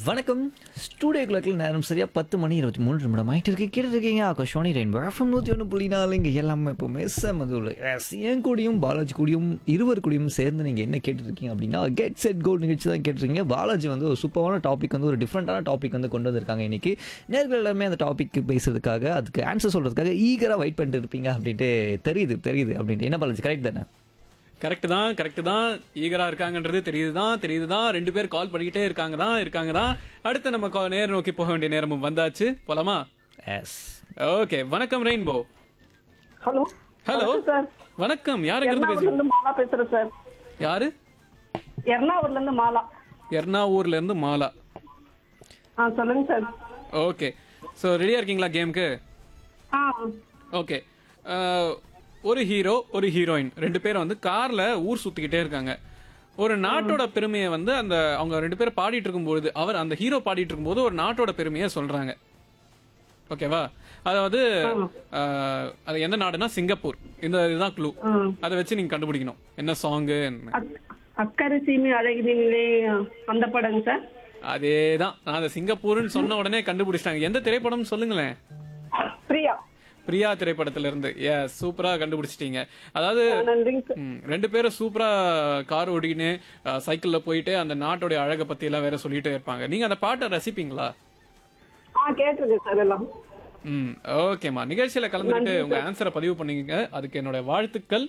வணக்கம் ஸ்டூடியோ கிளாக்கில் நேரம் சரியா பத்து மணி இருபத்தி மூணு நிமிடம் ஆகிட்டு இருக்கு கேட்டு இருக்கீங்க ஆகாஷ் ரெயின்போ எஃப்எம் நூற்றி ஒன்று புள்ளி நாலு இங்கே எல்லாமே எப்போவுமே செம்மதுள்ள எஸ் என் கூடயும் பாலாஜி கூடயும் இருவர் கூடயும் சேர்ந்து நீங்கள் என்ன கேட்டுருக்கீங்க அப்படின்னா கெட் செட் கோல் நிகழ்ச்சி தான் கேட்டிருக்கீங்க பாலாஜி வந்து ஒரு சூப்பரான டாபிக் வந்து ஒரு டிஃப்ரெண்ட்டான டாபிக் வந்து கொண்டு வந்திருக்காங்க இன்னைக்கு நேர்கள் எல்லாமே அந்த டாபிக் பேசுறதுக்காக அதுக்கு ஆன்சர் சொல்கிறதுக்காக ஈகராக வெயிட் பண்ணிட்டு இருப்பீங்க அப்படின்ட்டு தெரியுது தெரியுது அப்படின்ட்டு என்ன பாலாஜி கரெக்ட் தானே கரெக்ட் தான் கரெக்ட் தான் ஈகரா இருக்காங்கன்றது தெரியுது தான் தெரியுது தான் ரெண்டு பேர் கால் பண்ணிக்கிட்டே இருக்காங்க தான் இருக்காங்க தான் அடுத்து நம்ம call- நேரம் நோக்கி போக வேண்டிய நேரமும் வந்தாச்சு போலாமா எஸ் ஓகே வணக்கம் ரெயின்போ ஹலோ ஹலோ சார் வணக்கம் யாருங்க இருந்து எர்ணாகுளம்ல பேசுறீங்க இருந்து மாலா பேசுறேன் சார் யாரு எர்ணாகுளம்ல இருந்து மாலா எர்ணாவூர்ல இருந்து மாலா ஆ சொல்லுங்க சார் ஓகே ஸோ ரெடியா இருக்கீங்களா கேமுக்கு ஆ ஓகே ஒரு ஹீரோ ஒரு ஹீரோயின் ரெண்டு பேரும் வந்து கார்ல ஊர் சுத்திக்கிட்டே இருக்காங்க ஒரு நாட்டோட பெருமையை வந்து அந்த அவங்க ரெண்டு பேரும் பாடிட்டு இருக்கும்போது அவர் அந்த ஹீரோ பாடிட்டு இருக்கும்போது ஒரு நாட்டோட பெருமையை சொல்றாங்க ஓகேவா அதாவது அஹ், அது எந்த நாடுனா சிங்கப்பூர் இந்த இதுதான் க்ளூ அதை வச்சு நீங்க கண்டுபிடிக்கணும் என்ன சாங்கு அக்- அக்கறை சீமை அழகினிலே அந்த படங்க சார் அதேதான் நான் அந்த சிங்கப்பூர்னு சொன்ன உடனே கண்டுபிடிச்சிட்டாங்க எந்த திரைப்படம் சொல்லுங்களேன் பிரியா பிரியா திரைப்படத்துல இருந்து ஏ சூப்பரா கண்டுபிடிச்சிட்டீங்க அதாவது நன்றிங்க சார் ம், ரெண்டு பேரும் சூப்பரா கார் ஓடிக்கின்னு அஹ், சைக்கிள்ல போயிட்டு அந்த நாட்டோடைய அழகை பத்தி எல்லாம் வேற சொல்லிட்டே இருப்பாங்க நீங்க அந்த பாட்டை ரசிப்பீங்களா ஆ கேட்டிருக்கேன் சார் எல்லாம் ம் ஓகேம்மா நிகழ்ச்சியில கலந்துக்கிட்டு உங்க ஆன்சரை பதிவு பண்ணீங்க அதுக்கு என்னோட வாழ்த்துக்கள்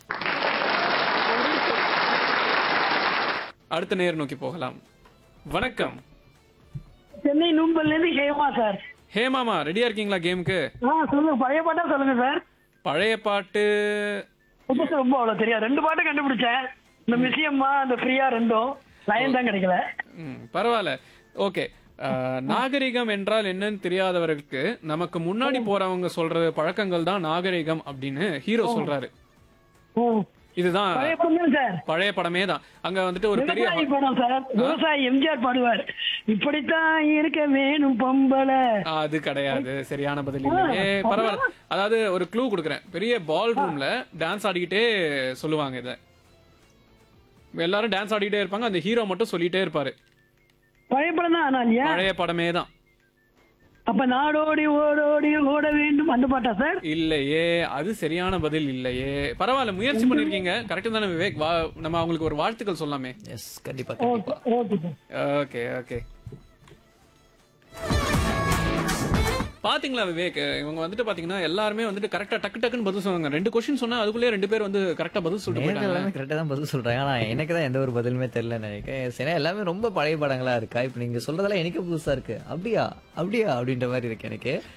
அடுத்த நேர் நோக்கி போகலாம் வணக்கம் சென்னை நூம்பல்ல இருந்து ஹேமா சார் ஹேமாமா ரெடியா இருக்கீங்களா கேமுக்கு ஆ சொல்லுங்க பழைய பாட்டா சொல்லுங்க சார் பழைய பாட்டு புதுசு ரொம்ப அவ்வளவு தெரியாது ரெண்டு பாட்டு கண்டுபிடிச்சேன் இந்த மியூசியம்மா அந்த ஃப்ரீயா ரெண்டும் லைன் தான் கிடைக்கல ம், பரவாயில்ல ஓகே அஹ், நாகரிகம் என்றால் என்னன்னு தெரியாதவர்களுக்கு நமக்கு முன்னாடி போறவங்க சொல்ற பழக்கங்கள் தான் நாகரிகம் அப்படின்னு ஹீரோ சொல்றாரு ம். இதுதான் பழைய படம் சார் பழைய படமே தான் அங்க வந்துட்டு ஒரு பெரிய விவசாயி படம் சார் விவசாயி எம்ஜிஆர் பாடுவார் இப்படித்தான் இருக்க வேணும் பொம்பளை ஆ, அது கிடையாது சரியான பதில் இல்லையே பரவாயில்ல அதாவது ஒரு க்ளூ கொடுக்குறேன் பெரிய பால் ரூம்ல டான்ஸ் ஆடிக்கிட்டே சொல்லுவாங்க இத எல்லாரும் டான்ஸ் ஆடிக்கிட்டே இருப்பாங்க அந்த ஹீரோ மட்டும் சொல்லிட்டே இருப்பாரு பழைய படம் தான் ஆனா இல்லையா பழைய படமே தான் அப்ப நாடோடி ஓடோடி ஓட வேண்டும் அந்த பாட்டா சார் இல்லையே அது சரியான பதில் இல்லையே பரவாயில்ல முயற்சி பண்ணிருக்கீங்க கரெக்ட் தானே விவேக் வா நம்ம அவங்களுக்கு ஒரு வாழ்த்துக்கள் சொல்லாமே எஸ் கண்டிப்பாக கண்டிப்பாக ஓகே சார் ஓகே ஓகே பாத்தீங்களா விவேக் இவங்க வந்துட்டு பாத்தீங்கன்னா எல்லாருமே வந்துட்டு கரெக்டா டக்கு டக்குன்னு பதில் சொன்னாங்க ரெண்டு கொஸ்டின் சொன்னா அதுக்குள்ளே ரெண்டு பேர் வந்து கரெக்டா பதில் சொல்லிட்டு நேர்கள் போயிட்டாங்க எல்லாமே கரெக்டாக தான் பதில் சொல்கிறாங்க ஆனால் எனக்கு தான் எந்த ஒரு பதிலுமே தெரில நினைக்கிறேன் ஏன்னா எல்லாமே ரொம்ப பழைய படங்களா இருக்கா இப்போ நீங்கள் சொல்றதெல்லாம் எனக்கு புதுசாக இருக்கு அப்படியா அப்படியா அப்படின்ற மாதிரி இருக்கு எனக்கு